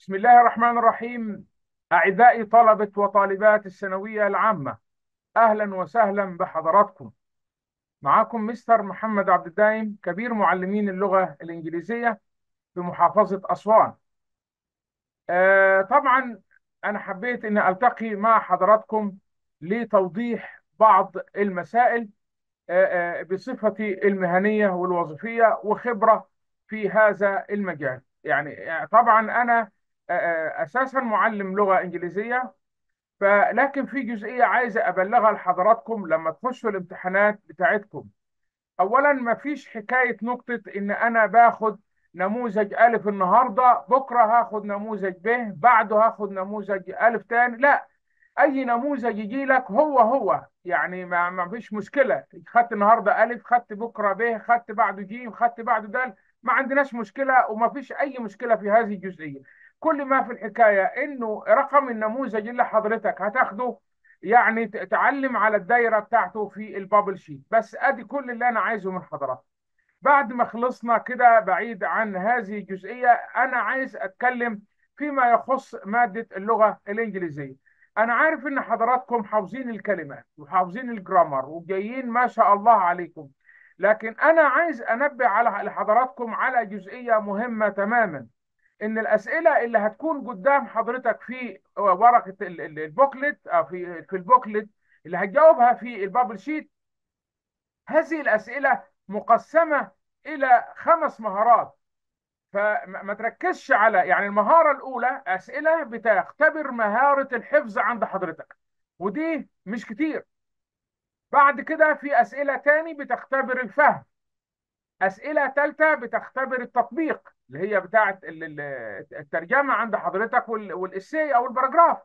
بسم الله الرحمن الرحيم أعزائي طلبة وطالبات الثانوية العامة أهلا وسهلا بحضراتكم معكم مستر محمد عبد الدايم كبير معلمين اللغة الإنجليزية بمحافظة أسوان آه طبعا أنا حبيت أن ألتقي مع حضراتكم لتوضيح بعض المسائل آه آه بصفتي المهنية والوظيفية وخبرة في هذا المجال يعني طبعا أنا اساسا معلم لغه انجليزيه فلكن في جزئيه عايزه ابلغها لحضراتكم لما تخشوا الامتحانات بتاعتكم اولا ما فيش حكايه نقطه ان انا باخد نموذج الف النهارده بكره هاخد نموذج ب بعده هاخد نموذج الف تاني لا اي نموذج يجي لك هو هو يعني ما, ما فيش مشكله خدت النهارده الف خدت بكره ب خدت بعده ج خدت بعده د ما عندناش مشكله وما فيش اي مشكله في هذه الجزئيه كل ما في الحكايه انه رقم النموذج اللي حضرتك هتاخده يعني تعلم على الدايره بتاعته في البابل شيت بس ادي كل اللي انا عايزه من حضرتك بعد ما خلصنا كده بعيد عن هذه الجزئيه انا عايز اتكلم فيما يخص ماده اللغه الانجليزيه انا عارف ان حضراتكم حافظين الكلمات وحافظين الجرامر وجايين ما شاء الله عليكم لكن انا عايز انبه على لحضراتكم على جزئيه مهمه تماما ان الاسئله اللي هتكون قدام حضرتك في ورقه البوكلت او في في البوكلت اللي هتجاوبها في البابل شيت هذه الاسئله مقسمه الى خمس مهارات فما تركزش على يعني المهاره الاولى اسئله بتختبر مهاره الحفظ عند حضرتك ودي مش كتير بعد كده في اسئله تاني بتختبر الفهم اسئله ثالثه بتختبر التطبيق اللي هي بتاعه الترجمه عند حضرتك والاسي او الباراجراف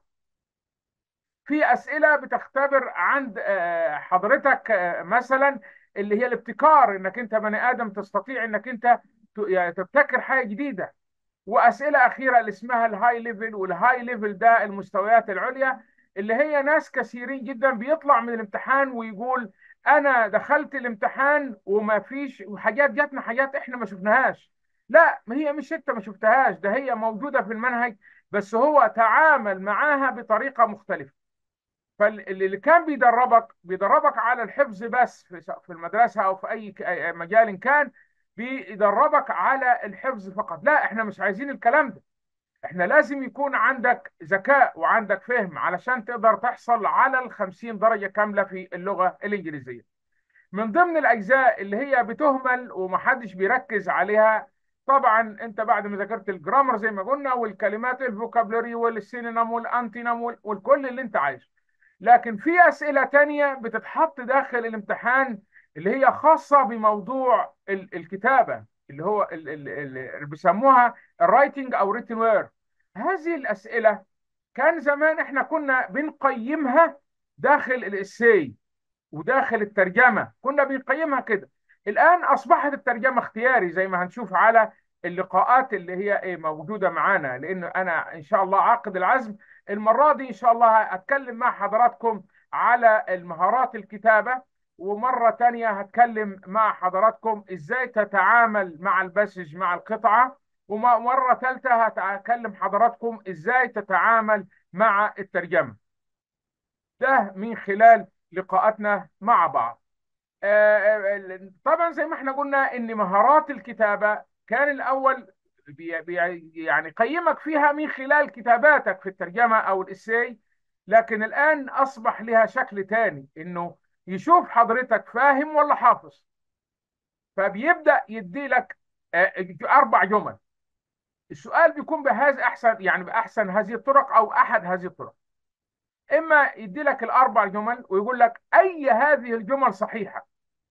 في اسئله بتختبر عند حضرتك مثلا اللي هي الابتكار انك انت بني ادم تستطيع انك انت تبتكر حاجه جديده واسئله اخيره اللي اسمها الهاي ليفل والهاي ليفل ده المستويات العليا اللي هي ناس كثيرين جدا بيطلع من الامتحان ويقول انا دخلت الامتحان وما فيش حاجات جاتنا حاجات احنا ما شفناهاش لا ما هي مش انت ما شفتهاش ده هي موجوده في المنهج بس هو تعامل معاها بطريقه مختلفه فاللي كان بيدربك بيدربك على الحفظ بس في المدرسه او في اي مجال كان بيدربك على الحفظ فقط لا احنا مش عايزين الكلام ده احنا لازم يكون عندك ذكاء وعندك فهم علشان تقدر تحصل على ال 50 درجة كاملة في اللغة الإنجليزية من ضمن الأجزاء اللي هي بتهمل ومحدش بيركز عليها طبعا انت بعد ما ذاكرت الجرامر زي ما قلنا والكلمات الفوكابلري والسينونيم والانتينم والكل اللي انت عايزه لكن في أسئلة تانية بتتحط داخل الامتحان اللي هي خاصة بموضوع الكتابة اللي هو اللي بيسموها الرايتنج او ريتن وير هذه الاسئله كان زمان احنا كنا بنقيمها داخل الاسي وداخل الترجمه كنا بنقيمها كده الان اصبحت الترجمه اختياري زي ما هنشوف على اللقاءات اللي هي ايه موجوده معانا لان انا ان شاء الله عاقد العزم المره دي ان شاء الله هتكلم مع حضراتكم على المهارات الكتابه ومرة تانية هتكلم مع حضراتكم ازاي تتعامل مع البسج مع القطعة ومرة ثالثة هتكلم حضراتكم ازاي تتعامل مع الترجمة ده من خلال لقاءاتنا مع بعض طبعا زي ما احنا قلنا ان مهارات الكتابة كان الاول بي بي يعني قيمك فيها من خلال كتاباتك في الترجمة او الاساي لكن الان اصبح لها شكل تاني انه يشوف حضرتك فاهم ولا حافظ فبيبدا يدي لك اربع جمل السؤال بيكون بهذا احسن يعني باحسن هذه الطرق او احد هذه الطرق اما يدي لك الاربع جمل ويقول لك اي هذه الجمل صحيحه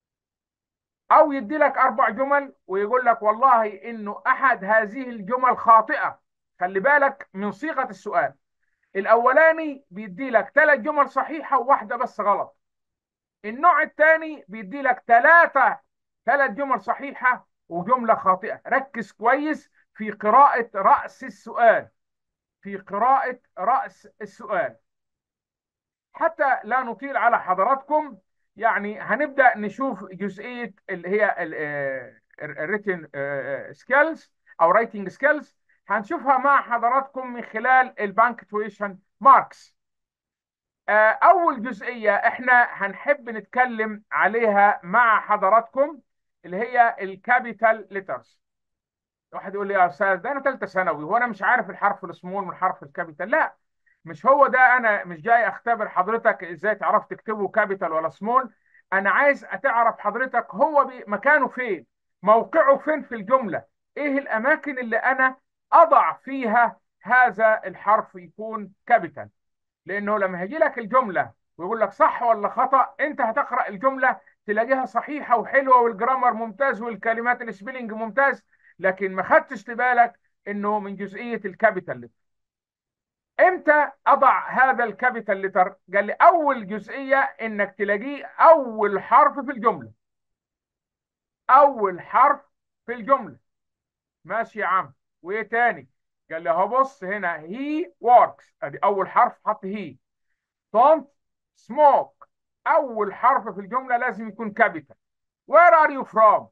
او يدي لك اربع جمل ويقول لك والله انه احد هذه الجمل خاطئه خلي بالك من صيغه السؤال الاولاني بيدي لك ثلاث جمل صحيحه وواحده بس غلط النوع الثاني بيدي لك ثلاثة ثلاث جمل صحيحة وجملة خاطئة ركز كويس في قراءة رأس السؤال في قراءة رأس السؤال حتى لا نطيل على حضراتكم يعني هنبدأ نشوف جزئية اللي هي الريتن سكيلز أو رايتنج سكيلز هنشوفها مع حضراتكم من خلال البانكتويشن ماركس اول جزئيه احنا هنحب نتكلم عليها مع حضراتكم اللي هي الكابيتال ليترز واحد يقول لي يا استاذ ده انا ثالثه ثانوي هو انا مش عارف الحرف السمول من الحرف الكابيتال لا مش هو ده انا مش جاي اختبر حضرتك ازاي تعرف تكتبه كابيتال ولا سمول انا عايز اتعرف حضرتك هو بي مكانه فين موقعه فين في الجمله ايه الاماكن اللي انا اضع فيها هذا الحرف يكون كابيتال لانه لما هيجي لك الجمله ويقول لك صح ولا خطا انت هتقرا الجمله تلاقيها صحيحه وحلوه والجرامر ممتاز والكلمات السبيلنج ممتاز لكن ما خدتش بالك انه من جزئيه الكابيتال لتر امتى اضع هذا الكابيتال لتر قال لي اول جزئيه انك تلاقيه اول حرف في الجمله اول حرف في الجمله ماشي يا عم وايه تاني قال لي اهو بص هنا هي works ادي اول حرف حط هي don't smoke اول حرف في الجمله لازم يكون كابيتال where are you from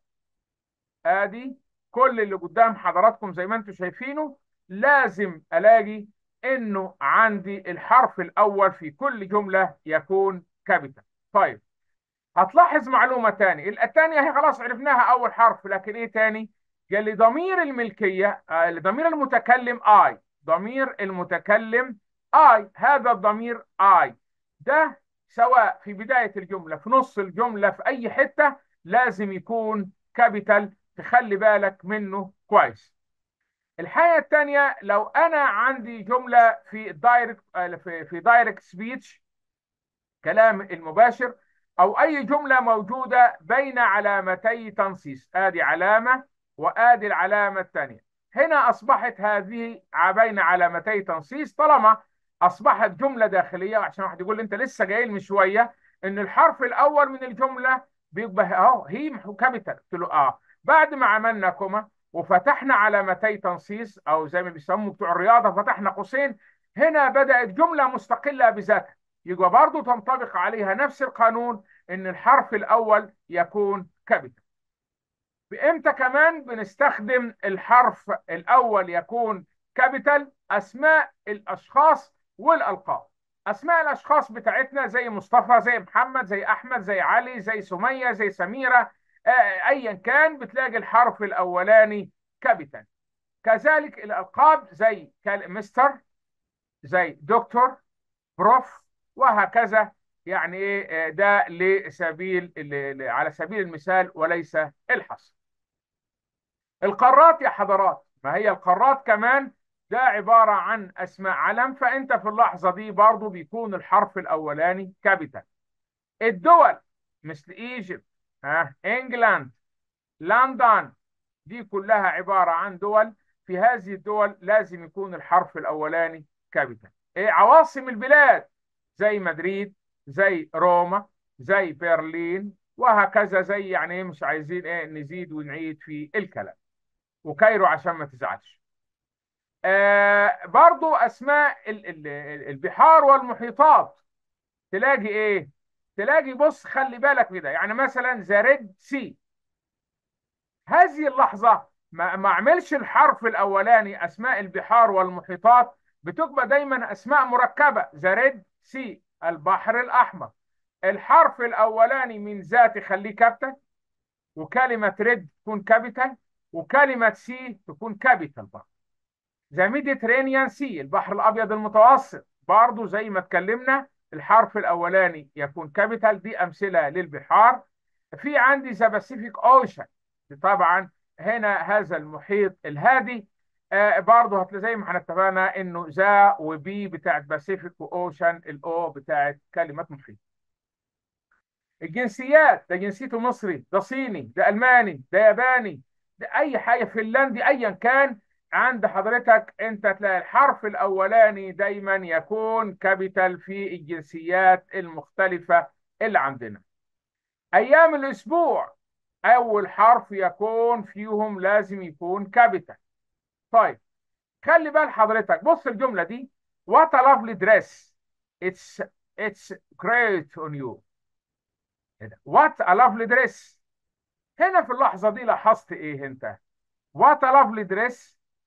ادي كل اللي قدام حضراتكم زي ما انتم شايفينه لازم الاقي انه عندي الحرف الاول في كل جمله يكون كابيتال طيب هتلاحظ معلومه تاني الثانيه هي خلاص عرفناها اول حرف لكن ايه تاني قال لي ضمير الملكيه آه ضمير المتكلم اي ضمير المتكلم اي هذا الضمير اي ده سواء في بدايه الجمله في نص الجمله في اي حته لازم يكون كابيتال تخلي بالك منه كويس الحاجه الثانيه لو انا عندي جمله في دايركت في في دايركت سبيتش كلام المباشر او اي جمله موجوده بين علامتي تنصيص ادي علامه وادي العلامه الثانيه هنا اصبحت هذه بين علامتي تنصيص طالما اصبحت جمله داخليه عشان واحد يقول لي انت لسه جاي من شويه ان الحرف الاول من الجمله بيبقى اهو هي كابيتال قلت له اه بعد ما عملنا كوما وفتحنا علامتي تنصيص او زي ما بيسموا بتوع الرياضه فتحنا قوسين هنا بدات جمله مستقله بذاتها يبقى برضه تنطبق عليها نفس القانون ان الحرف الاول يكون كابيتال بامتى كمان بنستخدم الحرف الاول يكون كابيتال اسماء الاشخاص والالقاب اسماء الاشخاص بتاعتنا زي مصطفى زي محمد زي احمد زي علي زي سميه زي سميره ايا كان بتلاقي الحرف الاولاني كابيتال كذلك الالقاب زي مستر زي دكتور بروف وهكذا يعني ايه ده لسبيل على سبيل المثال وليس الحصر القارات يا حضرات ما هي القارات كمان ده عبارة عن أسماء علم فأنت في اللحظة دي برضو بيكون الحرف الأولاني كابيتال الدول مثل إيجيبت ها انجلاند لندن دي كلها عبارة عن دول في هذه الدول لازم يكون الحرف الأولاني كابيتال إيه عواصم البلاد زي مدريد زي روما زي برلين وهكذا زي يعني ايه مش عايزين ايه نزيد ونعيد في الكلام وكايرو عشان ما تزعلش آه برضو اسماء ال ال البحار والمحيطات تلاقي ايه تلاقي بص خلي بالك كده يعني مثلا ذا ريد سي هذه اللحظة ما, ما اعملش الحرف الاولاني اسماء البحار والمحيطات بتبقى دايما اسماء مركبة ذا ريد سي البحر الاحمر الحرف الاولاني من ذات خليه كابيتال وكلمة ريد تكون كابيتال وكلمة سي تكون كابيتال برضه ذا ميديترينيان سي البحر الابيض المتوسط برضه زي ما اتكلمنا الحرف الاولاني يكون كابيتال دي امثله للبحار في عندي ذا باسيفيك اوشن طبعا هنا هذا المحيط الهادي آه برضه هتلاقي زي ما احنا اتفقنا انه ذا وبي بتاعت باسيفيك واوشن الاو بتاعت كلمه محيط الجنسيات ده جنسيته مصري ده صيني ده الماني ده ياباني ده اي حاجه فنلندي ايا كان عند حضرتك انت تلاقي الحرف الاولاني دايما يكون كابيتال في الجنسيات المختلفه اللي عندنا ايام الاسبوع اول حرف يكون فيهم لازم يكون كابيتال طيب خلي بال حضرتك بص الجمله دي what a lovely dress it's it's great on you what a lovely dress هنا في اللحظه دي لاحظت ايه انت what a lovely dress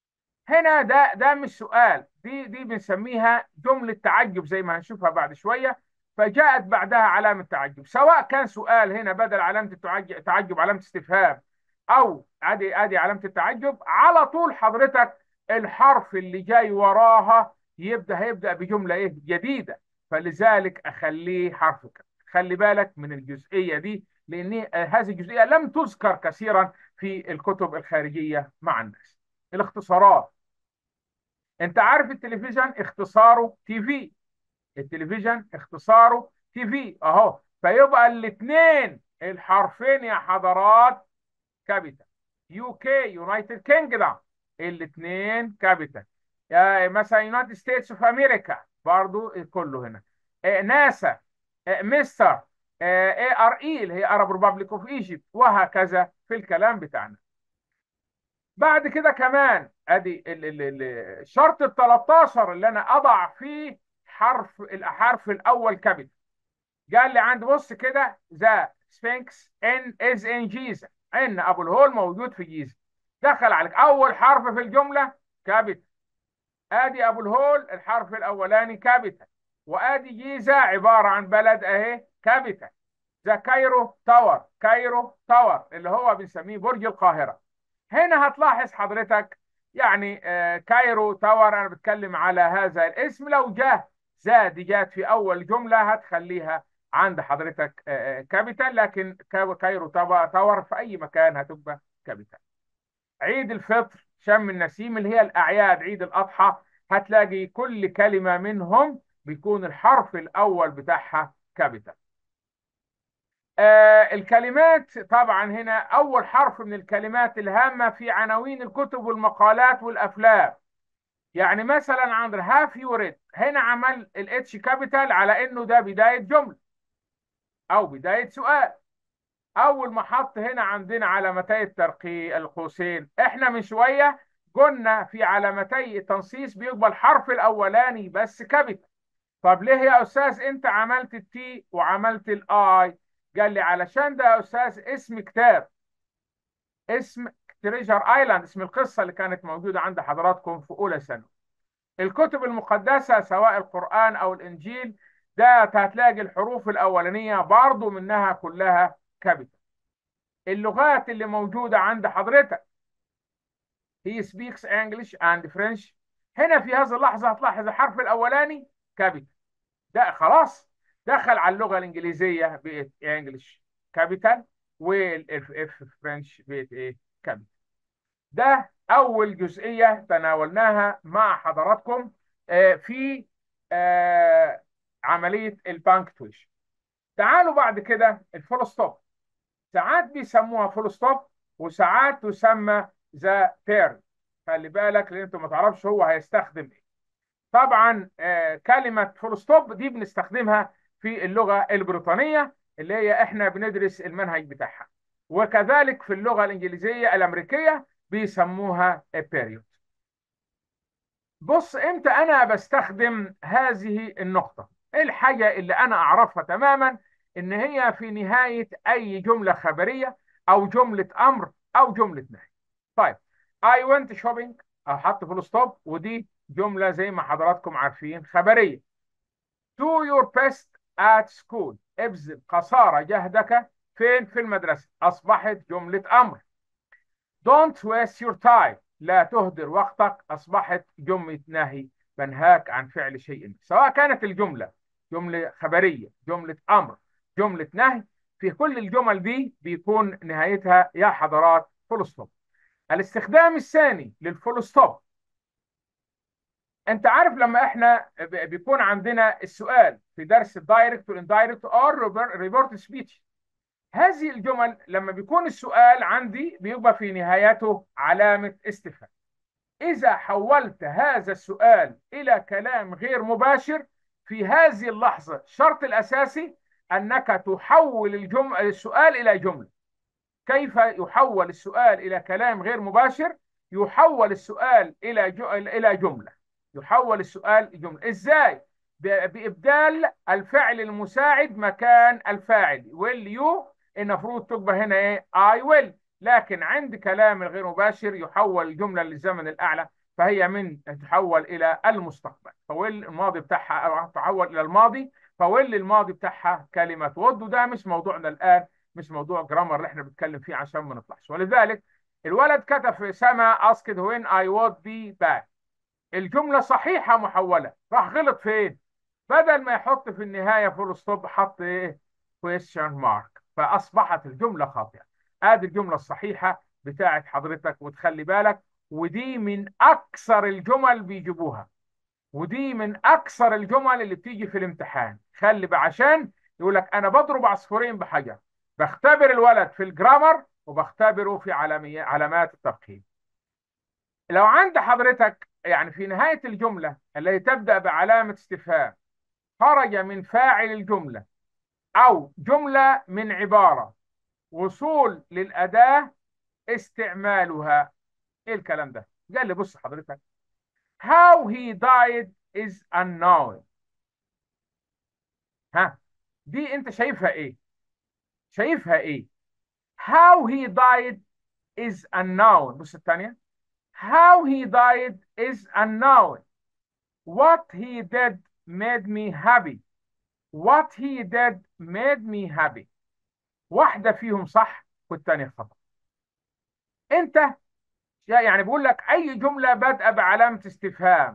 هنا ده ده مش سؤال دي دي بنسميها جملة تعجب زي ما هنشوفها بعد شوية فجاءت بعدها علامة تعجب سواء كان سؤال هنا بدل علامة التعجب تعجب علامة استفهام أو ادي ادي علامة التعجب على طول حضرتك الحرف اللي جاي وراها يبدأ هيبدأ بجملة ايه جديدة فلذلك اخليه حرف ك خلي بالك من الجزئية دي لان هذه الجزئية لم تذكر كثيرا في الكتب الخارجية مع الناس الاختصارات انت عارف التلفزيون اختصاره تي في التلفزيون اختصاره تي في اهو فيبقى الاثنين الحرفين يا حضرات كابيتال يو كي يونايتد كينجدم الاثنين كابيتال مثلا يونايتد ستيتس اوف امريكا برضو كله هنا ناسا مستر اي ار اي اللي هي ارب ريبابليك اوف ايجيبت وهكذا في الكلام بتاعنا بعد كده كمان ادي الشرط ال 13 اللي انا اضع فيه حرف الحرف الاول كابيتال قال لي عند بص كده ذا سفنكس ان از ان جيزه ان ابو الهول موجود في جيزه دخل عليك اول حرف في الجمله كابيتال ادي ابو الهول الحرف الاولاني كابيتال وادي جيزه عباره عن بلد اهي كابيتال ذا كايرو تاور كايرو تاور اللي هو بنسميه برج القاهره هنا هتلاحظ حضرتك يعني آه كايرو تاور انا بتكلم على هذا الاسم لو جاء زاد جات في اول جمله هتخليها عند حضرتك آه كابيتال لكن كايرو تاور في اي مكان هتبقى كابيتال عيد الفطر شم النسيم اللي هي الاعياد عيد الاضحى هتلاقي كل كلمه منهم بيكون الحرف الاول بتاعها كابيتال آه الكلمات طبعا هنا اول حرف من الكلمات الهامه في عناوين الكتب والمقالات والافلام يعني مثلا عند هاف يوريد هنا عمل الاتش كابيتال على انه ده بدايه جمله او بدايه سؤال اول ما حط هنا عندنا علامتي الترقيع القوسين احنا من شويه قلنا في علامتي التنصيص بيبقى الحرف الاولاني بس كابيتال طب ليه يا استاذ انت عملت التي وعملت الاي قال لي علشان ده يا استاذ اسم كتاب اسم تريجر ايلاند اسم القصه اللي كانت موجوده عند حضراتكم في اولى ثانوي الكتب المقدسه سواء القران او الانجيل ده هتلاقي الحروف الاولانيه برضو منها كلها كابيتال اللغات اللي موجوده عند حضرتك he speaks English and French هنا في هذه اللحظه هتلاحظ الحرف الاولاني كابيتال ده خلاص دخل على اللغه الانجليزيه بقت انجلش كابيتال والاف اف فرنش بقت ايه كابيتال ده اول جزئيه تناولناها مع حضراتكم في عمليه البانكتويشن تعالوا بعد كده الفول ستوب ساعات بيسموها فول ستوب وساعات تسمى ذا بيرن خلي بالك لان انت ما تعرفش هو هيستخدم ايه طبعا كلمه فول ستوب دي بنستخدمها في اللغه البريطانيه اللي هي احنا بندرس المنهج بتاعها وكذلك في اللغه الانجليزيه الامريكيه بيسموها بيريود بص امتى انا بستخدم هذه النقطه الحاجه اللي انا اعرفها تماما ان هي في نهايه اي جمله خبريه او جمله امر او جمله نهي طيب I went shopping احط فول ستوب ودي جمله زي ما حضراتكم عارفين خبريه do your best at school ابذل قصارى جهدك فين في المدرسه اصبحت جمله امر don't waste your time لا تهدر وقتك اصبحت جمله نهي بنهاك عن فعل شيء سواء كانت الجمله جمله خبريه جمله امر جمله نهي في كل الجمل دي بيكون نهايتها يا حضرات فول ستوب الاستخدام الثاني للفول ستوب انت عارف لما احنا بيكون عندنا السؤال في درس الدايركت والاندايركت اور ريبورت سبيتش هذه الجمل لما بيكون السؤال عندي بيبقى في نهايته علامة استفهام إذا حولت هذا السؤال إلى كلام غير مباشر في هذه اللحظة الشرط الأساسي أنك تحول الجمل السؤال إلى جملة كيف يحول السؤال إلى كلام غير مباشر يحول السؤال إلى إلى جملة يحول السؤال جملة إزاي بإبدال الفعل المساعد مكان الفاعل will you المفروض تبقى هنا ايه I will لكن عند كلام الغير مباشر يحول الجملة للزمن الأعلى فهي من تتحول الى المستقبل فويل الماضي بتاعها او تتحول الى الماضي فويل الماضي بتاعها كلمه وود وده مش موضوعنا الان مش موضوع جرامر اللي احنا بنتكلم فيه عشان ما نطلعش ولذلك الولد كتب في سما asked when I would be back الجملة صحيحة محولة راح غلط فين بدل ما يحط في النهاية فول ستوب حط ايه question mark فأصبحت الجملة خاطئة ادي الجملة الصحيحة بتاعت حضرتك وتخلي بالك ودي من أكثر الجمل بيجيبوها ودي من أكثر الجمل اللي بتيجي في الامتحان خلي بقى عشان يقول لك أنا بضرب عصفورين بحجر بختبر الولد في الجرامر وبختبره في علامي- علامات التفخيم لو عند حضرتك يعني في نهاية الجملة التي تبدأ بعلامة استفهام خرج من فاعل الجملة أو جملة من عبارة وصول للأداة استعمالها إيه الكلام ده؟ قال لي بص حضرتك How he died is unknown ها دي أنت شايفها إيه؟ شايفها إيه؟ How he died is unknown بص الثانية How he died is unknown What he did made me happy What he did made me happy واحدة فيهم صح والتانية خطأ انت يعني بقول لك اي جملة بادئة بعلامة استفهام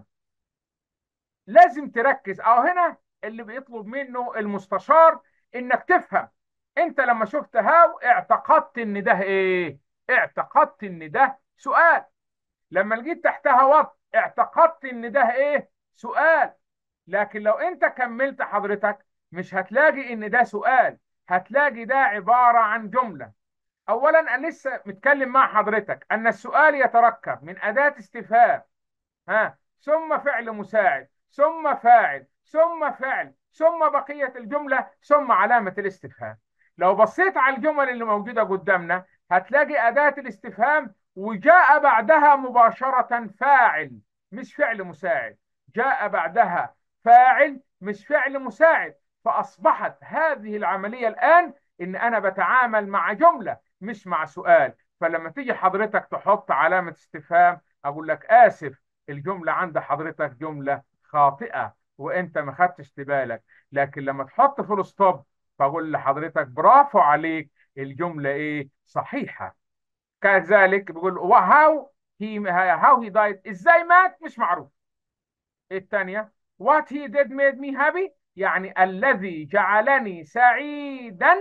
لازم تركز او هنا اللي بيطلب منه المستشار انك تفهم انت لما شفت هاو اعتقدت ان ده ايه اعتقدت ان ده سؤال لما لقيت تحتها وات اعتقدت ان ده ايه سؤال لكن لو انت كملت حضرتك مش هتلاقي ان ده سؤال هتلاقي ده عبارة عن جملة اولا انا لسه متكلم مع حضرتك ان السؤال يتركب من اداة استفهام ها ثم فعل مساعد ثم فاعل ثم فعل ثم بقية الجملة ثم علامة الاستفهام لو بصيت على الجمل اللي موجودة قدامنا هتلاقي أداة الاستفهام وجاء بعدها مباشرة فاعل مش فعل مساعد جاء بعدها فاعل مش فعل مساعد فأصبحت هذه العملية الآن إن أنا بتعامل مع جملة مش مع سؤال فلما تيجي حضرتك تحط علامة استفهام أقول لك آسف الجملة عند حضرتك جملة خاطئة وانت ما خدتش بالك لكن لما تحط فول ستوب فاقول لحضرتك برافو عليك الجملة ايه صحيحة كذلك بيقول هاو هي هاو هي دايد ازاي مات مش معروف الثانية what he did made me happy يعني الذي جعلني سعيدا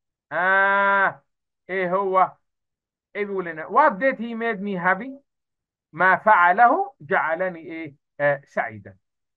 آه ايه هو ايه بيقول لنا what did he made me happy ما فعله جعلني ايه آه سعيدا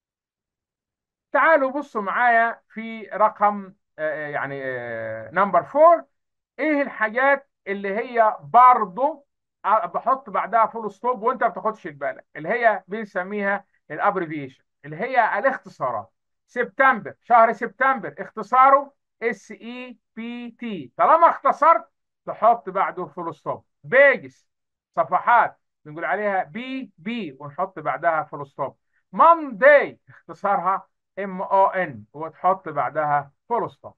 تعالوا بصوا معايا في رقم آه يعني نمبر فور ايه الحاجات اللي هي برضه بحط بعدها فول ستوب وانت ما بتاخدش بالك اللي هي بنسميها الابريفيشن اللي هي الاختصارات سبتمبر شهر سبتمبر اختصاره اس اي بي تي طالما اختصرت تحط بعده فول ستوب بيجز صفحات بنقول عليها بي بي ونحط بعدها فول ستوب مانداي اختصارها ام او ان وتحط بعدها فول ستوب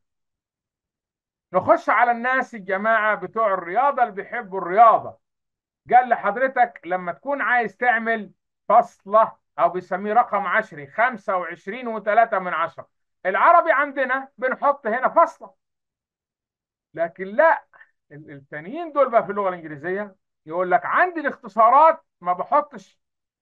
نخش على الناس الجماعه بتوع الرياضه اللي بيحبوا الرياضه قال لحضرتك لما تكون عايز تعمل فاصله او بيسميه رقم عشري 25 و3 من عشرة العربي عندنا بنحط هنا فاصله لكن لا التانيين دول بقى في اللغه الانجليزيه يقول لك عندي الاختصارات ما بحطش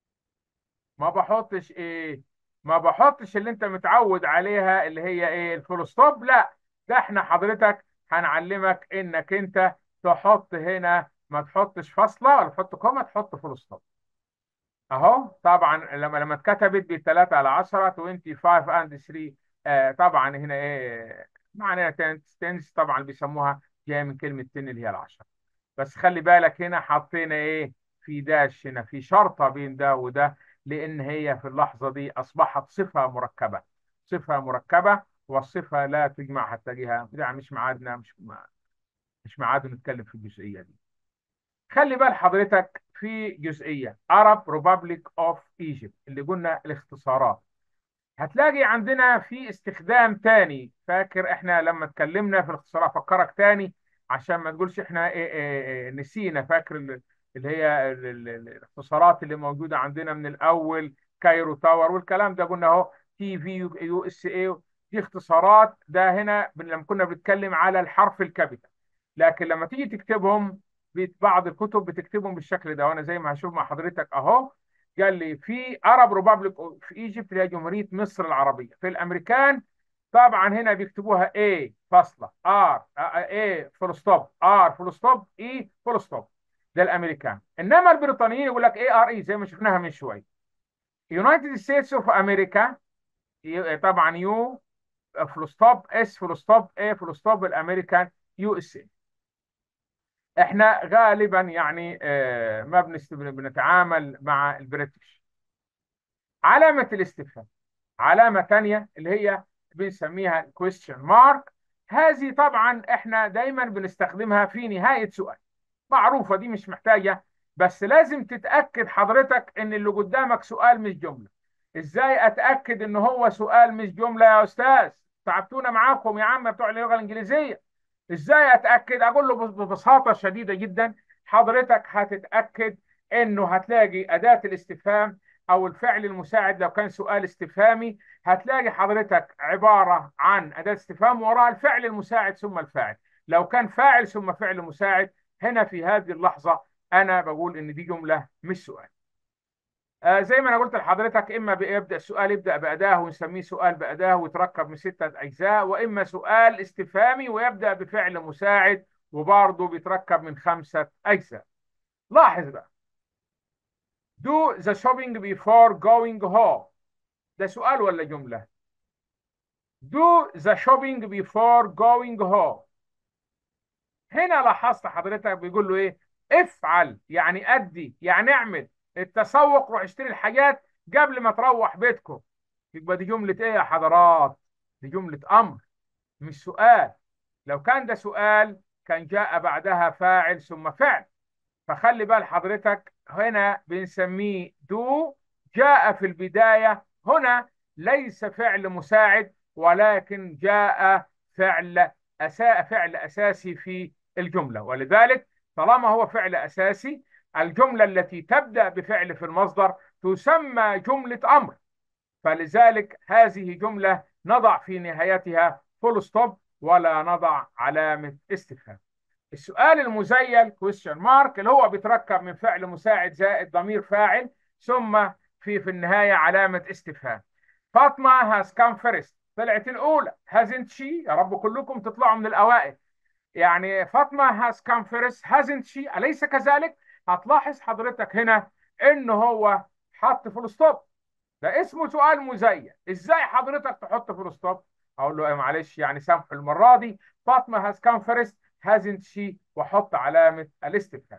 ما بحطش ايه ما بحطش اللي انت متعود عليها اللي هي ايه الفول ستوب لا ده احنا حضرتك هنعلمك انك انت تحط هنا ما تحطش فاصله ولا تحط كوما تحط فول ستوب اهو طبعا لما لما اتكتبت ب 3 على 10 25 اند 3 آه طبعا هنا ايه معناها تنس طبعا بيسموها جايه من كلمه 10 اللي هي العشرة بس خلي بالك هنا حطينا ايه في داش هنا في شرطه بين ده وده لان هي في اللحظه دي اصبحت صفه مركبه صفه مركبه والصفه لا تجمع حتى جهه يعني مش معادنا مش مش معاد نتكلم في الجزئيه دي خلي بال حضرتك في جزئيه Arab Republic of Egypt اللي قلنا الاختصارات هتلاقي عندنا في استخدام تاني فاكر احنا لما اتكلمنا في الاختصارات افكرك تاني عشان ما تقولش احنا إيه إيه إيه نسينا فاكر اللي هي ال- ال- ال- الاختصارات اللي موجوده عندنا من الاول كايرو تاور والكلام ده قلنا اهو تي في يو اس اي دي اختصارات ده هنا بن- لما كنا بنتكلم على الحرف الكابيتال لكن لما تيجي تكتبهم بت- بعض الكتب بتكتبهم بالشكل ده وانا زي ما هشوف مع حضرتك اهو قال لي في ارب ريبابليك في ايجيبت اللي هي جمهوريه مصر العربيه في الامريكان طبعا هنا بيكتبوها A فاصلة R A فول ستوب R فول ستوب E فول ستوب ده الامريكان انما البريطانيين يقول لك اي ار اي زي ما شفناها من شويه يونايتد ستيتس اوف امريكا طبعا يو فول ستوب اس فول ستوب اي فول ستوب الامريكان يو اس اي احنا غالبا يعني آه، ما بنست- بنتعامل مع البريتش علامة الاستفهام علامة تانية اللي هي بنسميها question mark هذه طبعا احنا دايما بنستخدمها في نهاية سؤال معروفة دي مش محتاجة بس لازم تتأكد حضرتك ان اللي قدامك سؤال مش جملة ازاي اتأكد ان هو سؤال مش جملة يا استاذ تعبتونا معاكم يا عم بتوع اللغة الانجليزية ازاي اتأكد اقول له ببساطة شديدة جدا حضرتك هتتأكد انه هتلاقي أداة الاستفهام او الفعل المساعد لو كان سؤال استفهامي هتلاقي حضرتك عبارة عن أداة استفهام وراها الفعل المساعد ثم الفاعل لو كان فاعل ثم فعل مساعد هنا في هذه اللحظة أنا بقول إن دي جملة مش سؤال آه زي ما أنا قلت لحضرتك إما بيبدأ السؤال يبدأ بأداة ونسميه سؤال بأداة ويتركب من ستة أجزاء وإما سؤال استفهامي ويبدأ بفعل مساعد وبرضه بيتركب من خمسة أجزاء لاحظ بقى do the shopping before going home ده سؤال ولا جملة do the shopping before going home هنا لاحظت حضرتك بيقول له ايه افعل يعني ادي يعني اعمل التسوق روح اشتري الحاجات قبل ما تروح بيتكم يبقى دي جملة ايه يا حضرات دي جملة امر مش سؤال لو كان ده سؤال كان جاء بعدها فاعل ثم فعل فخلي بال حضرتك هنا بنسميه دو جاء في البداية هنا ليس فعل مساعد ولكن جاء فعل أساء فعل أساسي في الجملة ولذلك طالما هو فعل أساسي الجملة التي تبدأ بفعل في المصدر تسمى جملة أمر فلذلك هذه جملة نضع في نهايتها فول ستوب ولا نضع علامة استفهام السؤال المزيل question mark اللي هو بيتركب من فعل مساعد زائد ضمير فاعل ثم في في النهاية علامة استفهام فاطمة has come first طلعت الأولى hasn't she يا رب كلكم تطلعوا من الأوائل يعني فاطمة has come first hasn't she أليس كذلك هتلاحظ حضرتك هنا إن هو حط فول ستوب ده اسمه سؤال مزيل ازاي حضرتك تحط فول ستوب اقول له ايه معلش يعني سامح المره دي فاطمه هاز كام فيرست هازنت شي واحط علامه الاستفهام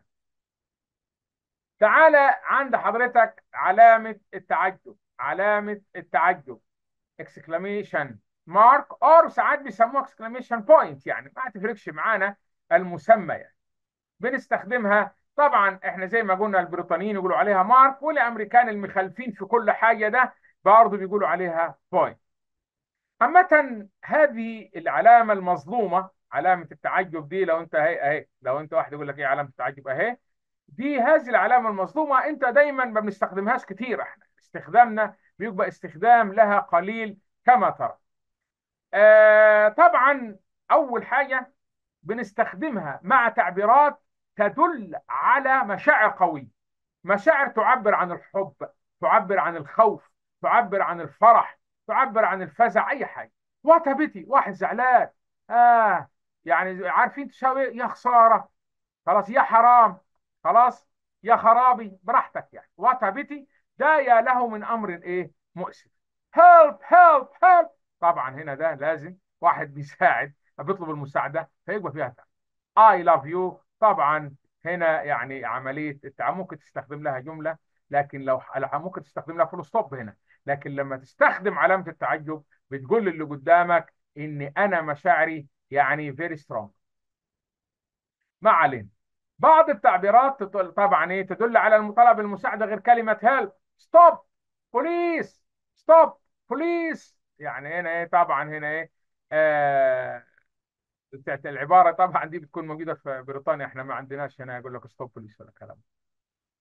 تعالى عند حضرتك علامه التعجب علامه التعجب اكسكلاميشن مارك اور ساعات بيسموها اكسكلاميشن بوينت يعني ما تفرقش معانا المسمى يعني بنستخدمها طبعا احنا زي ما قلنا البريطانيين يقولوا عليها مارك والامريكان المخالفين في كل حاجه ده برضه بيقولوا عليها بوينت عامة هذه العلامة المظلومة علامة التعجب دي لو انت اهي اهي لو انت واحد يقول لك ايه علامة التعجب اهي دي هذه العلامة المظلومة انت دايما ما بنستخدمهاش كتير احنا استخدامنا بيبقى استخدام لها قليل كما ترى آه طبعا اول حاجة بنستخدمها مع تعبيرات تدل على مشاعر قوية مشاعر تعبر عن الحب تعبر عن الخوف تعبر عن الفرح تعبر عن الفزع اي حاجه وات بيتي واحد زعلان اه يعني عارفين تساوي يا خساره خلاص يا حرام خلاص يا خرابي براحتك يعني وات بيتي ده يا له من امر ايه مؤسف هيلب هيلب هيلب طبعا هنا ده لازم واحد بيساعد بيطلب المساعده فيبقى فيها اي لاف يو طبعا هنا يعني عمليه التعامل ممكن تستخدم لها جمله لكن لو ممكن تستخدم لها فول ستوب هنا لكن لما تستخدم علامه التعجب بتقول للي قدامك ان انا مشاعري يعني فيري سترونج ما علينا بعض التعبيرات طبعا ايه تدل على المطالبه بالمساعده غير كلمه هيلب ستوب بوليس ستوب بوليس يعني هنا ايه طبعا هنا ايه آه العباره طبعا دي بتكون موجوده في بريطانيا احنا ما عندناش هنا يقول لك ستوب بوليس ولا كلام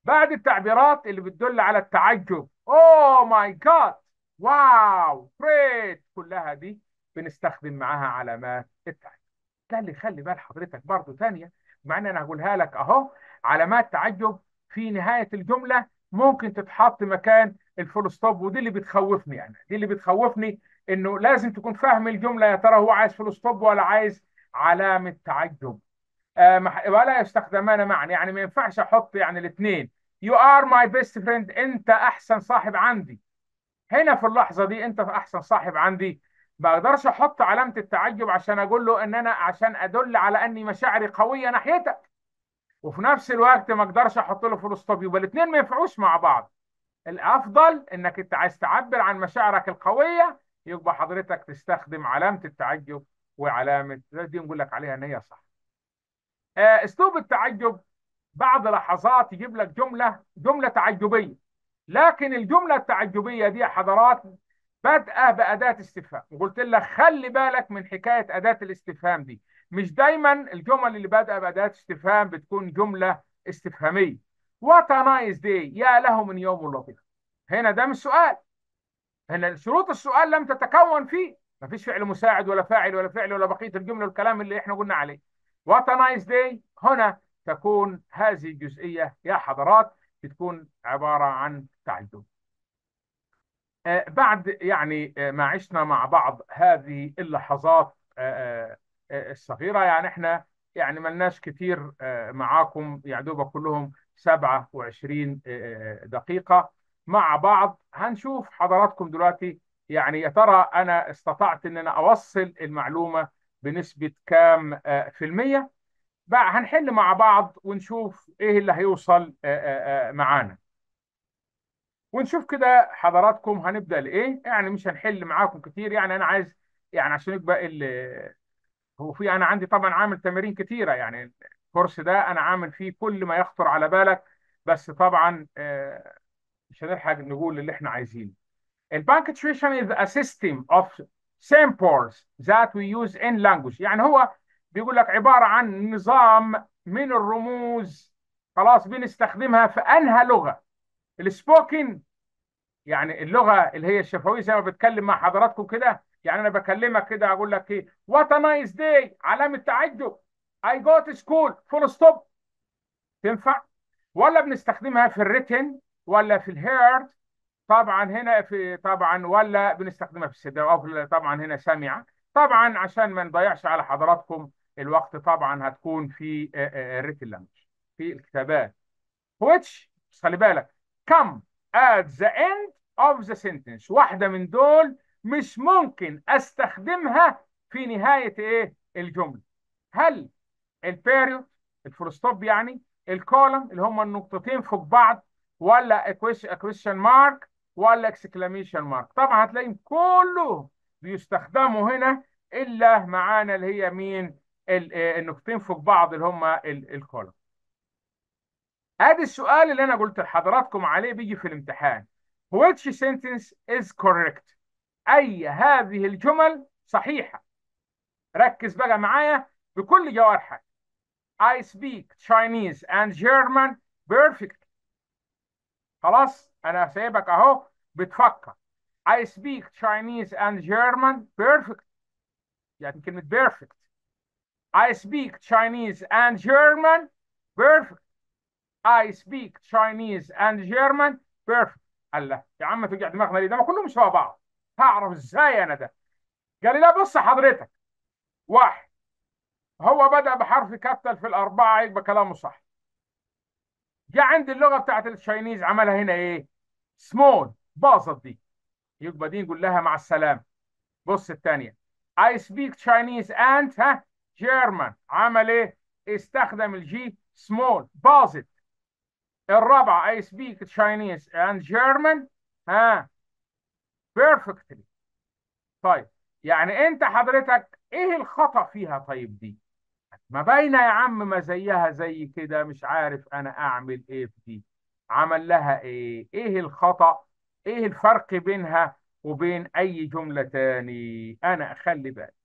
بعد التعبيرات اللي بتدل على التعجب اوه ماي جاد واو جريت كلها دي بنستخدم معاها علامات التعجب قال لي خلي بال حضرتك برضو تانية مع ان انا هقولها لك اهو علامات تعجب في نهاية الجملة ممكن تتحط مكان الفول ستوب ودي اللي بتخوفني انا دي اللي بتخوفني انه لازم تكون فاهم الجملة يا ترى هو عايز فول ستوب ولا عايز علامة تعجب آه مح- ولا يستخدمان معا يعني ما ينفعش احط يعني الاثنين you are my best friend انت احسن صاحب عندي هنا في اللحظه دي انت احسن صاحب عندي ما اقدرش احط علامه التعجب عشان اقول له ان انا عشان ادل على اني مشاعري قويه ناحيتك وفي نفس الوقت ما اقدرش احط له فول ستوب يبقى الاثنين ما ينفعوش مع بعض الافضل انك انت عايز تعبر عن مشاعرك القويه يبقى حضرتك تستخدم علامه التعجب وعلامه دي نقول لك عليها ان هي صح آه، اسلوب التعجب بعض لحظات يجيب لك جمله جمله تعجبيه لكن الجمله التعجبيه دي يا حضرات بادئه باداه استفهام وقلت لك خلي بالك من حكايه اداه الاستفهام دي مش دايما الجمل اللي بادئه باداه استفهام بتكون جمله استفهاميه وات ا نايس داي يا له من يوم لطيف هنا ده مش سؤال هنا شروط السؤال لم تتكون فيه ما فيش فعل مساعد ولا فاعل ولا فعل ولا بقيه الجمله والكلام اللي احنا قلنا عليه وات ا نايس داي هنا تكون هذه الجزئيه يا حضرات بتكون عباره عن تعجب آه، بعد يعني آه، ما عشنا مع بعض هذه اللحظات آه، آه، الصغيرة يعني احنا يعني ملناش كتير آه، معاكم يا دوبك كلهم 27 آه، دقيقة مع بعض هنشوف حضراتكم دلوقتي يعني يا ترى أنا استطعت إن أنا أوصل المعلومة بنسبة كام آه، في المية بقى هنحل مع بعض ونشوف إيه اللي هيوصل آه، آه، آه، معانا ونشوف كده حضراتكم هنبدأ لإيه يعني مش هنحل معاكم كتير يعني أنا عايز يعني عشان يبقى ال- هو في أنا عندي طبعا عامل تمارين كتيرة يعني الكورس ده أنا عامل فيه كل ما يخطر على بالك بس طبعا آه، مش هنلحق نقول اللي إحنا عايزينه ال punctuation is a system of symbols that we use in language يعني هو بيقول لك عبارة عن نظام من الرموز خلاص بنستخدمها في أنهى لغة السبوكن يعني اللغه اللي هي الشفويه زي ما بتكلم مع حضراتكم كده يعني انا بكلمك كده اقول لك ايه وات ا نايس داي علامه تعجب اي جو تو سكول فول ستوب تنفع ولا بنستخدمها في الريتن ولا في الهيرد طبعا هنا في طبعا ولا بنستخدمها في السد او في- طبعا هنا سامعه طبعا عشان ما نضيعش على حضراتكم الوقت طبعا هتكون في الريتن لانجوج في الكتابات which بس خلي بالك come at the end of the sentence واحدة من دول مش ممكن استخدمها في نهاية ايه الجملة هل البيريود الفول ستوب يعني الكولم اللي هم النقطتين فوق بعض ولا question مارك ولا exclamation مارك طبعا هتلاقيهم كله بيستخدموا هنا الا معانا اللي هي مين ال- آه، النقطتين فوق بعض اللي هم الكولم ادي السؤال اللي انا قلت لحضراتكم عليه بيجي في الامتحان which sentence is correct اي هذه الجمل صحيحة ركز بقى معايا بكل جوارحك I speak Chinese and German perfect خلاص انا سايبك اهو بتفكر I speak Chinese and German perfect يعني كلمة perfect I speak Chinese and German perfect I speak Chinese and German perfect الله يا عم توجع دماغنا ليه ده ما كلهم شبه بعض هعرف ازاي انا ده قال لي لا بص حضرتك واحد هو بدأ بحرف كابيتال في الأربعة يبقى كلامه صح جه عند اللغة بتاعت التشاينيز عملها هنا إيه؟ سمول باظت دي يبقى دي نقول لها مع السلامة بص الثانية I speak Chinese and ها German عمل إيه؟ استخدم الجي سمول باظت الرابعة I speak Chinese and German ها perfectly طيب يعني أنت حضرتك إيه الخطأ فيها طيب دي؟ ما باينه يا عم ما زيها زي كده مش عارف انا اعمل ايه في دي عمل لها ايه ايه الخطأ ايه الفرق بينها وبين اي جملة تاني انا اخلي بالي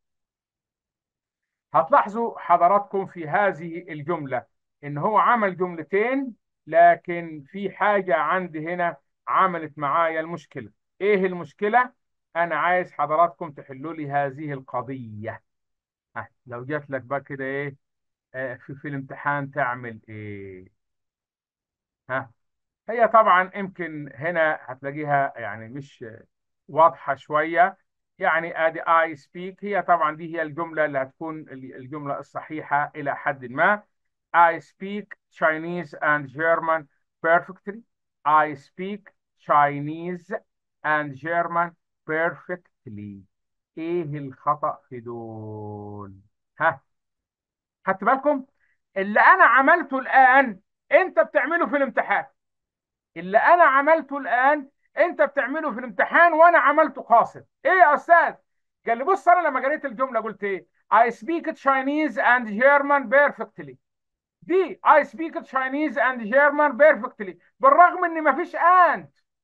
هتلاحظوا حضراتكم في هذه الجملة ان هو عمل جملتين لكن في حاجة عندي هنا عملت معايا المشكلة ايه المشكلة انا عايز حضراتكم تحلوا لي هذه القضية ها لو جات لك بقى كده ايه آه، في في الامتحان تعمل ايه ها هي طبعا يمكن هنا هتلاقيها يعني مش واضحة شوية يعني ادي I speak هي طبعا دي هي الجملة اللي هتكون الجملة الصحيحة إلى حد ما I speak Chinese and German perfectly I speak Chinese and German perfectly ايه الخطأ في دول ها خدت بالكم اللي انا عملته الان انت بتعمله في الامتحان اللي انا عملته الان انت بتعمله في الامتحان وانا عملته قاصد ايه يا استاذ قال لي بص انا لما قريت الجمله قلت ايه I speak Chinese and German perfectly دي I speak Chinese and German perfectly بالرغم ان مفيش and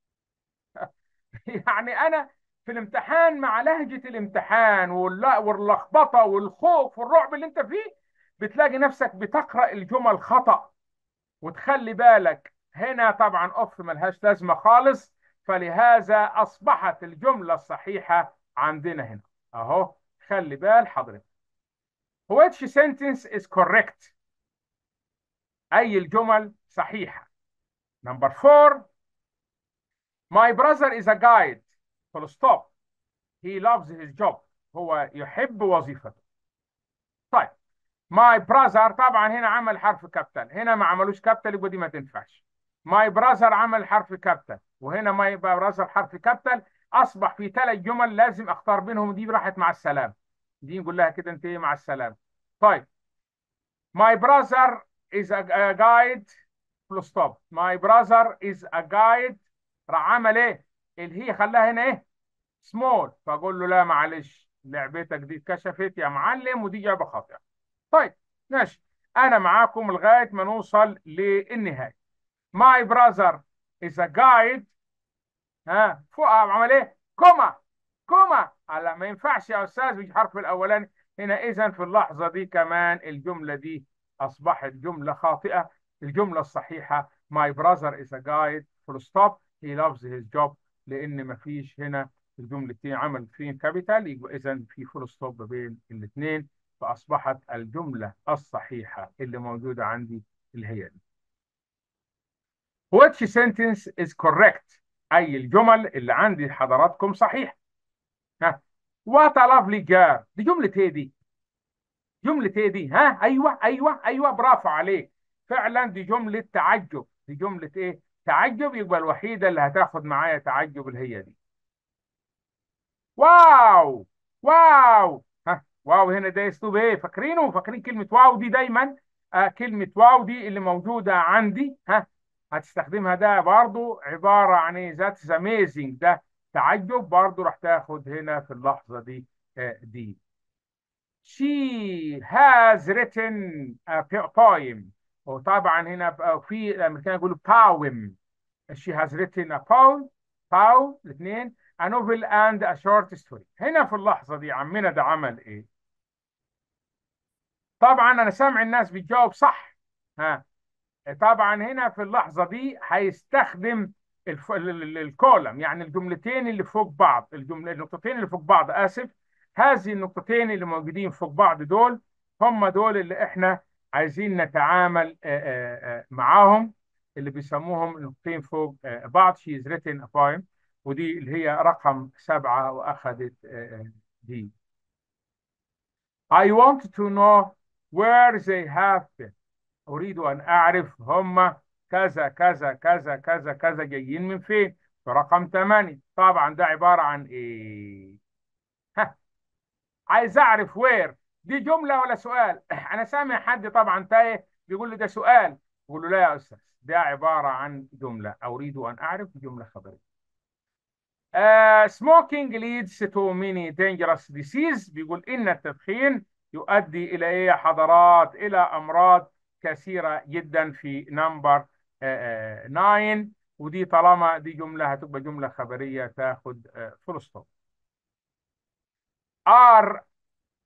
يعني انا في الامتحان مع لهجة الامتحان والل- واللخبطة والخوف والرعب اللي انت فيه بتلاقي نفسك بتقرأ الجمل خطأ وتخلي بالك هنا طبعا اوف ملهاش لازمه خالص فلهذا اصبحت الجمله الصحيحه عندنا هنا اهو خلي بال حضرتك which sentence is correct اي الجمل صحيحه number four my brother is a guide full stop he loves his job هو يحب وظيفته طيب ماي براذر طبعا هنا عمل حرف كابيتال هنا ما عملوش كابيتال يبقى دي ما تنفعش ماي براذر عمل حرف كابيتال وهنا ماي براذر حرف كابيتال اصبح في ثلاث جمل لازم اختار بينهم دي راحت مع السلام دي نقول لها كده انت ايه مع السلام طيب ماي براذر is a a guide full stop my brother is a guide راح عمل ايه اللي هي خلاها هنا ايه سمول فاقول له لا معلش لعبتك دي اتكشفت يا معلم ودي اجابه خاطئه طيب ماشي انا معاكم لغايه ما نوصل للنهايه my brother is a guide ها فوق عمل ايه كوما كوما على ما ينفعش يا استاذ بالحرف الاولاني هنا اذا في اللحظه دي كمان الجمله دي اصبحت جمله خاطئه الجمله الصحيحه my brother is a guide full stop he loves his job لان مفيش هنا الجملتين عمل فين كابيتال يبقى اذا في فول ستوب بين الاثنين فاصبحت الجمله الصحيحه اللي موجوده عندي اللي هي دي which sentence is correct اي الجمل اللي عندي حضراتكم صحيح ها what a lovely girl دي جمله ايه دي جمله ايه دي ها ايوه ايوه ايوه برافو عليك فعلا دي جمله تعجب دي جمله ايه تعجب يبقى الوحيده اللي هتاخد معايا تعجب اللي هي دي واو واو ها واو هنا ده اسلوب ايه فاكرينه فاكرين كلمه واو دي دايما آه كلمه واو دي اللي موجوده عندي ها هتستخدمها ده برضو عباره عن ايه ذاتس اميزنج ده تعجب برضو راح تاخد هنا في اللحظه دي آه دي she has written a poem وطبعا هنا بقى في الامريكان يقولوا poem she has written a poem poem الاثنين a novel and a short story هنا في اللحظة دي عمنا ده عمل ايه طبعا انا سامع الناس بتجاوب صح ها طبعا هنا في اللحظة دي هيستخدم الف... ال- ال- الكولم يعني الجملتين اللي فوق بعض الجملة النقطتين اللي فوق بعض آسف هذه النقطتين اللي موجودين فوق بعض دول هم دول اللي احنا عايزين نتعامل آه، آه، آه، معاهم اللي بيسموهم النقطتين فوق آه، بعض she is written a poem ودي اللي هي رقم سبعة وأخذت آه، آه، دي I want to know where they have been أريد أن أعرف هم كذا كذا كذا كذا كذا جايين من فين في رقم 8 طبعا ده عبارة عن إيه ها عايز أعرف وير دي جملة ولا سؤال أنا سامع حد طبعا تايه بيقول لي ده سؤال بقول له لا يا أستاذ ده عبارة عن جملة أريد أن أعرف جملة خبرية Uh, smoking leads to many dangerous disease بيقول إن التدخين يؤدي إلى إيه يا حضرات إلى أمراض كثيرة جدا في نمبر 9 ودي طالما دي جملة هتبقى جملة خبرية تاخد فول ستوب are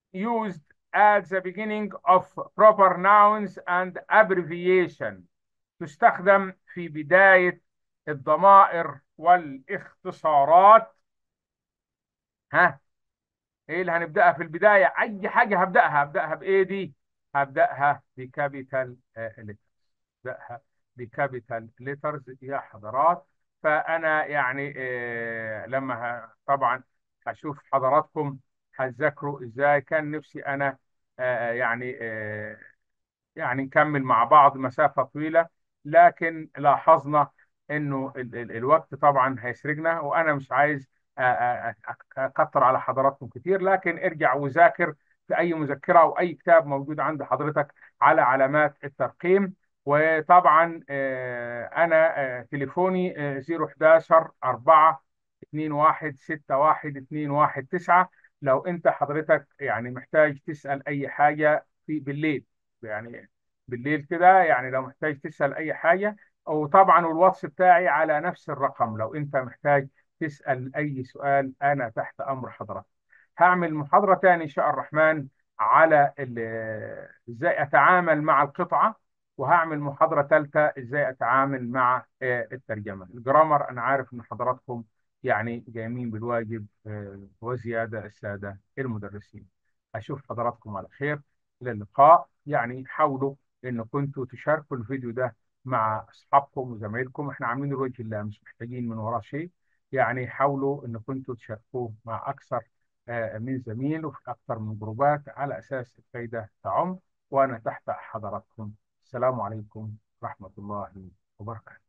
used at the beginning of proper nouns and abbreviation تستخدم في بداية الضمائر والاختصارات ها ايه اللي هنبدأها في البداية اي حاجة هبدأها هبدأها بايه دي هبدأها بكابيتال ليترز هبدأها بكابيتال ليترز يا حضرات فانا يعني آه لما ه- طبعا هشوف حضراتكم هتذاكروا ازاي كان نفسي انا آه يعني آه يعني نكمل مع بعض مسافة طويلة لكن لاحظنا انه ال ال الوقت طبعا هيسرقنا وانا مش عايز أ- أ- أ- اكتر على حضراتكم كتير لكن ارجع وذاكر في اي مذكرة او اي كتاب موجود عند حضرتك على علامات الترقيم وطبعا آه، انا آه، تليفوني آه، 011 4 21 61 219 لو انت حضرتك يعني محتاج تسأل اي حاجة في بالليل يعني بالليل كده يعني لو محتاج تسأل أي حاجة أو طبعا الواتس بتاعي على نفس الرقم لو أنت محتاج تسأل أي سؤال أنا تحت أمر حضرتك هعمل محاضرة تاني إن شاء الرحمن على ال- إزاي أتعامل مع القطعة وهعمل محاضرة ثالثة إزاي أتعامل مع آه، الترجمة الجرامر أنا عارف إن حضراتكم يعني جايين بالواجب آه، وزيادة السادة المدرسين أشوف حضراتكم على خير إلى اللقاء يعني حاولوا إن كنتوا تشاركوا الفيديو ده مع أصحابكم وزمايلكم إحنا عاملين لوجه الله مش محتاجين من وراه شيء يعني حاولوا إن كنتوا تشاركوه مع أكثر آه، من زميل وفي أكثر من جروبات على أساس الفايدة تعم وأنا تحت حضراتكم السلام عليكم ورحمة الله وبركاته